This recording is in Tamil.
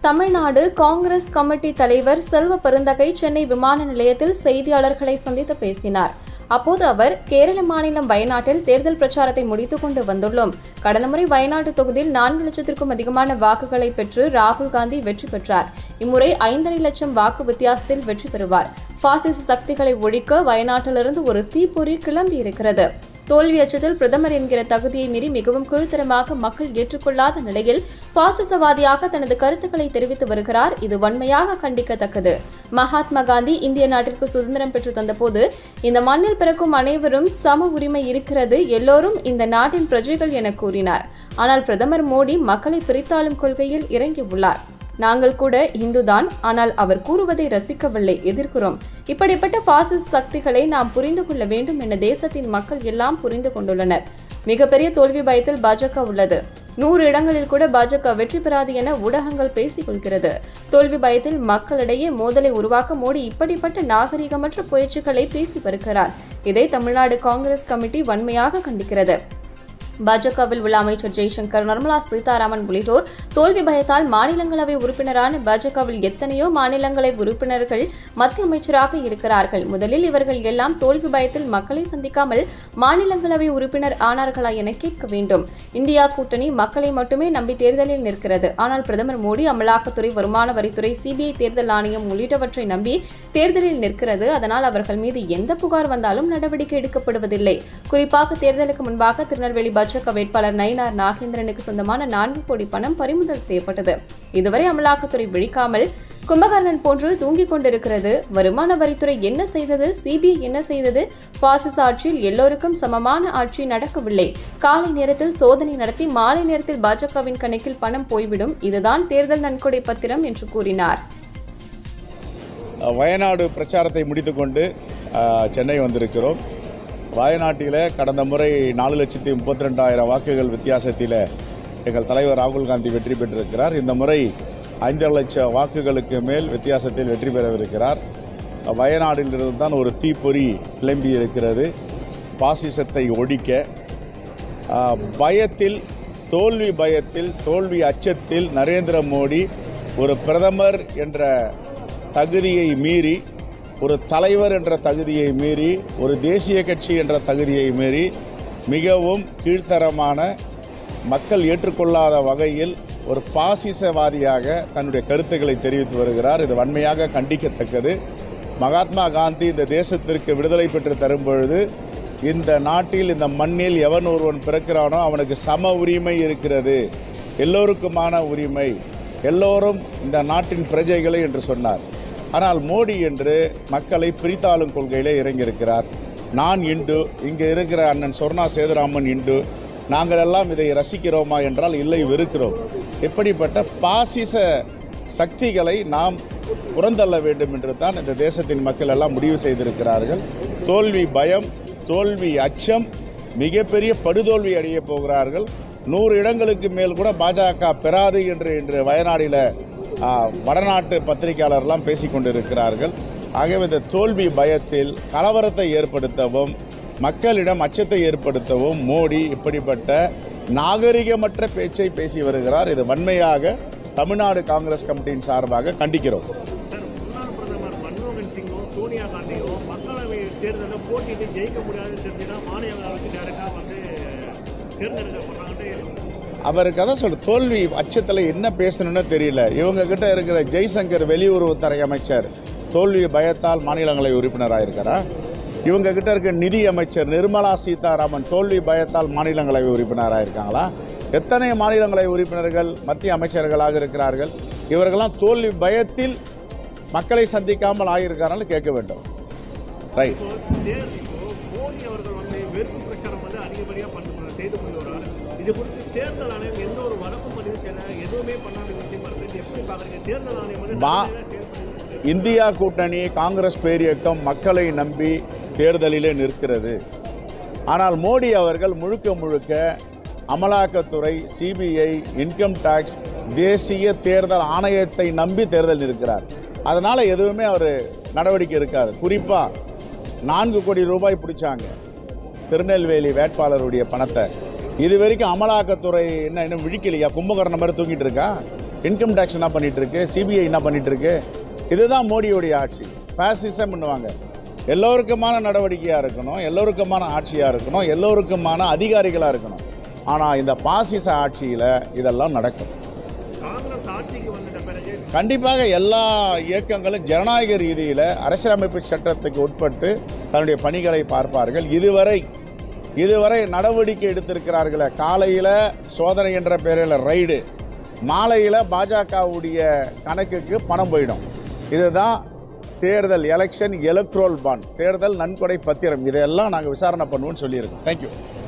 தமிழ்நாடு காங்கிரஸ் கமிட்டி தலைவர் செல்வ பெருந்தகை சென்னை விமான நிலையத்தில் செய்தியாளர்களை சந்தித்து பேசினார் அப்போது அவர் கேரள மாநிலம் வயநாட்டில் தேர்தல் பிரச்சாரத்தை முடித்துக் கொண்டு வந்துள்ளோம் கடந்த முறை வயநாடு தொகுதியில் நான்கு லட்சத்திற்கும் அதிகமான வாக்குகளை பெற்று ராகுல் காந்தி வெற்றி பெற்றார் இம்முறை ஐந்தரை லட்சம் வாக்கு வித்தியாசத்தில் வெற்றி பெறுவார் பாசிச சக்திகளை ஒழிக்க வயநாட்டிலிருந்து ஒரு தீப்பொறி கிளம்பியிருக்கிறது தோல்வி அச்சத்தில் பிரதமர் என்கிற தகுதியை மீறி மிகவும் கீழ்த்தரமாக மக்கள் ஏற்றுக்கொள்ளாத நிலையில் பாசிசவாதியாக தனது கருத்துக்களை தெரிவித்து வருகிறார் இது வன்மையாக கண்டிக்கத்தக்கது மகாத்மா காந்தி இந்திய நாட்டிற்கு சுதந்திரம் பெற்று தந்தபோது இந்த மண்ணில் பிறக்கும் அனைவரும் சம உரிமை இருக்கிறது எல்லோரும் இந்த நாட்டின் பிரஜைகள் என கூறினார் ஆனால் பிரதமர் மோடி மக்களை பிரித்தாளும் கொள்கையில் இறங்கியுள்ளார் நாங்கள் கூட இந்துதான் ஆனால் அவர் கூறுவதை ரசிக்கவில்லை எதிர்க்கிறோம் இப்படிப்பட்ட பாசிஸ்ட் சக்திகளை நாம் புரிந்து கொள்ள வேண்டும் என தேசத்தின் மக்கள் எல்லாம் புரிந்து கொண்டுள்ளனர் மிகப்பெரிய தோல்வி பயத்தில் பாஜக உள்ளது நூறு இடங்களில் கூட பாஜக வெற்றி பெறாது என ஊடகங்கள் பேசிக் கொள்கிறது தோல்வி பயத்தில் மக்களிடையே மோதலை உருவாக்க மோடி இப்படிப்பட்ட நாகரிகமற்ற முயற்சிகளை பேசி வருகிறார் இதை தமிழ்நாடு காங்கிரஸ் கமிட்டி வன்மையாக கண்டிக்கிறது பாஜகவில் உள்ள அமைச்சர் ஜெய்சங்கர் நிர்மலா சீதாராமன் உள்ளிட்டோர் தோல்வி பயத்தால் மாநிலங்களவை உறுப்பினரான பாஜகவில் எத்தனையோ மாநிலங்களவை உறுப்பினர்கள் மத்திய அமைச்சராக இருக்கிறார்கள் முதலில் இவர்கள் எல்லாம் தோல்வி பயத்தில் மக்களை சந்திக்காமல் மாநிலங்களவை உறுப்பினர் ஆனார்களா என கேட்க வேண்டும் இந்தியா கூட்டணி மக்களை மட்டுமே நம்பி தேர்தலில் நிற்கிறது ஆனால் பிரதமர் மோடி அமலாக்கத்துறை வருமான வரித்துறை சிபிஐ தேர்தல் ஆணையம் உள்ளிட்டவற்றை நம்பி தேர்தலில் நிற்கிறது அதனால் அவர்கள் மீது எந்த புகார் வந்தாலும் நடவடிக்கை எடுக்கப்படுவதில்லை குறிப்பாக தேர்தலுக்கு முன்பாக திருநெல்வேலி பாஜக வேட்பாளர் நயினார் நாகேந்திரனுக்கு சொந்தமான நான்கு கோடி பணம் பறிமுதல் செய்யப்பட்டது இதுவரை அமலாக்கத்துறை விழிக்காமல் கும்பகர்ணன் போன்று தூங்கிக் கொண்டிருக்கிறது வருமான வரித்துறை என்ன செய்தது சிபிஐ என்ன செய்தது பாசிச ஆட்சியில் எல்லோருக்கும் சமமான ஆட்சி நடக்கவில்லை காலை நேரத்தில் சோதனை நடத்தி மாலை நேரத்தில் பாஜகவின் கணக்கில் பணம் போய்விடும் இதுதான் தேர்தல் நன்கொடை பத்திரம் என்று கூறினார் வயநாடு பிரச்சாரத்தை முடித்துக்கொண்டு அஹ், சென்னை வந்திருக்கிறோம் வயநாட்டில் கடந்த முறை நாலு லட்சத்தி முப்பத்தி ரெண்டாயிரம் வாக்குகள் வித்தியாசத்தில் எங்கள் தலைவர் ராகுல் காந்தி வெற்றி பெற்றிருக்கிறார் இந்த முறை ஐந்து லட்சம் வாக்குகளுக்கு மேல் வித்தியாசத்தில் வெற்றி பெறவிருக்கிறார் வயநாடிலிருந்து தான் ஒரு தீப்பொறி கிளம்பி இருக்கிறது பாசிசத்தை ஒழிக்க ஆஹ், பயத்தில் தோல்வி பயத்தில் தோல்வி அச்சத்தில் நரேந்திர மோடி ஒரு பிரதமர் என்ற தகுதியை மீறி ஒரு தலைவர் என்ற தகுதியை மீறி ஒரு தேசிய கட்சி என்ற தகுதியை மீறி மிகவும் கீழ்த்தரமான மக்கள் ஏற்றுக்கொள்ளாத வகையில் ஒரு பாசிசவாதியாக தன்னுடைய கருத்துக்களை தெரிவித்து வருகிறார் இது வன்மையாக கண்டிக்கத்தக்கது மகாத்மா காந்தி இந்த தேசத்திற்கு விடுதலை பெற்று தரும் பொழுது இந்த நாட்டில் இந்த மண்ணில் எவன் ஒருவன் பிறக்கிறானோ அவனுக்கு சம உரிமை இருக்கிறது எல்லோருக்குமான உரிமை எல்லோரும் இந்த நாட்டின் பிரஜைகளை என்று சொன்னார் ஆனால் மோடி என்று மக்களை பிரித்தாளும் கொள்கையிலே இறங்கியிருக்கிறார் நான் இந்து இங்கே இருக்கிற அண்ணன் சொர்ணா சேதுராமன் இந்து நாங்கள் எல்லாம் இதை ரசிக்கிறோமா என்றால் இல்லை வெறுக்கிறோம் இப்படிப்பட்ட பாசிச சக்திகளை நாம் புறந்தள்ள வேண்டும் என்று தான் இந்த தேசத்தின் மக்கள் எல்லாம் முடிவு செய்திருக்கிறார்கள் தோல்வி பயம் தோல்வி அச்சம் மிகப்பெரிய படுதோல்வி அடைய போகிறார்கள் நூறு இடங்களுக்கு மேல் கூட பாஜக பெறாது என்று இன்று வயநாடில் ஆ, வடநாட்டு பத்திரிகையாளர்லாம் பேசிக் கொண்டிருக்கிறார்கள் ஆகவே இந்த தோல்வி பயத்தில் கலவரத்தை ஏற்படுத்தவும் மக்களிடம் அச்சத்தை ஏற்படுத்தவும் மோடி இப்படிப்பட்ட நாகரிகமற்ற பேச்சை பேசி வருகிறார் இது வன்மையாக தமிழ்நாடு காங்கிரஸ் கமிட்டியின் சார்பாக கண்டிக்கிறோம் சார் முன்னாள் பிரதமர் மன்மோகன் சிங்கும் சோனியா காந்தியும் மக்களவை தேர்தலில் போட்டிட்டு ஜெயிக்க முடியாதுன்னு தெரிஞ்சுன்னா மாநிலங்களவைக்கு டேரெக்டாக வந்து தேர்ந்தெடுக்கப்பட்டாங்கன்ட்டு அவருக்கு அதான் சொல்ற தோல்வி அச்சத்தில் என்ன பேசணும்னு தெரியல இவங்க கிட்ட இருக்கிற ஜெய்சங்கர் வெளியுறவுத்துறை அமைச்சர் தோல்வி பயத்தால் மாநிலங்களவை உறுப்பினராக இருக்கிறா இவங்க கிட்ட இருக்க நிதி அமைச்சர் நிர்மலா சீதாராமன் தோல்வி பயத்தால் மாநிலங்களவை உறுப்பினராக இருக்காங்களா எத்தனை மாநிலங்களவை உறுப்பினர்கள் மத்திய அமைச்சர்களாக இருக்கிறார்கள் இவர்கள்லாம் தோல்வி பயத்தில் மக்களை சந்திக்காமல் ஆகியிருக்கார்கள் கேட்க வேண்டும் ரைட் இப்போ தேர் இப்போ மோடி அவர்கள் வந்து வெறுப்பு பிரச்சாரம் வந்து அதிகப்படியாக பண்ண செய்து கொண்டு வரார் இது குறித்து தேர்தல் ஆணையம் எந்த ஒரு வழக்கும் பதிவு செய்யல எதுவுமே பண்ணாத விஷயமா இருக்கு எப்படி பார்க்குறீங்க தேர்தல் ஆணையம் வந்து பா- நல்ல செயல்படுது. இந்தியா கூட்டணி காங்கிரஸ் பேரியக்கம் மக்களை நம்பி தேர்தலிலே நிற்கிறது ஆனால் மோடி அவர்கள் முழுக்க முழுக்க அமலாக்கத்துறை சிபிஐ இன்கம் டாக்ஸ் தேசிய தேர்தல் ஆணையத்தை நம்பி தேர்தல் நிற்கிறார் அதனால் எதுவுமே அவர் நடவடிக்கை இருக்காது குறிப்பாக நான்கு கோடி ரூபாய் பிடிச்சாங்க திருநெல்வேலி வேட்பாளருடைய பணத்தை இது வரைக்கும் அமலாக்கத்துறை என்ன இன்னும் விழிக்கலையா கும்பகர்ணம் மாதிரி தூங்கிட்டு இருக்கா இன்கம் டேக்ஸ் என்ன பண்ணிட்டு இருக்கு சிபிஐ என்ன பண்ணிட்டு இருக்கு இதுதான் மோடியோடைய ஆட்சி பாசிசம் பண்ணுவாங்க எல்லோருக்குமான நடவடிக்கையாக இருக்கணும் எல்லோருக்குமான ஆட்சியாக இருக்கணும் எல்லோருக்குமான அதிகாரிகளாக இருக்கணும் ஆனால் இந்த பாசிச ஆட்சியில் இதெல்லாம் நடக்கும் காங்கிரஸ் ஆட்சிக்கு வந்துட்ட பிறகு கண்டிப்பாக எல்லா இயக்கங்களும் ஜனநாயக ரீதியில் அரசியலமைப்பு சட்டத்துக்கு உட்பட்டு தன்னுடைய பணிகளை பார்ப்பார்கள் இதுவரை இதுவரை நடவடிக்கை எடுத்திருக்கிறார்களே காலையில் சோதனை என்ற பெயரில் ரைடு மாலையில் பாஜகவுடைய கணக்குக்கு பணம் போயிடும் இதுதான் தேர்தல் எலெக்ஷன் எலக்ட்ரோல் பாண்ட் தேர்தல் நன்கொடை பத்திரம் இதெல்லாம் நாங்கள் விசாரணை பண்ணுவோம்னு சொல்லியிருக்கோம் தேங்க்யூ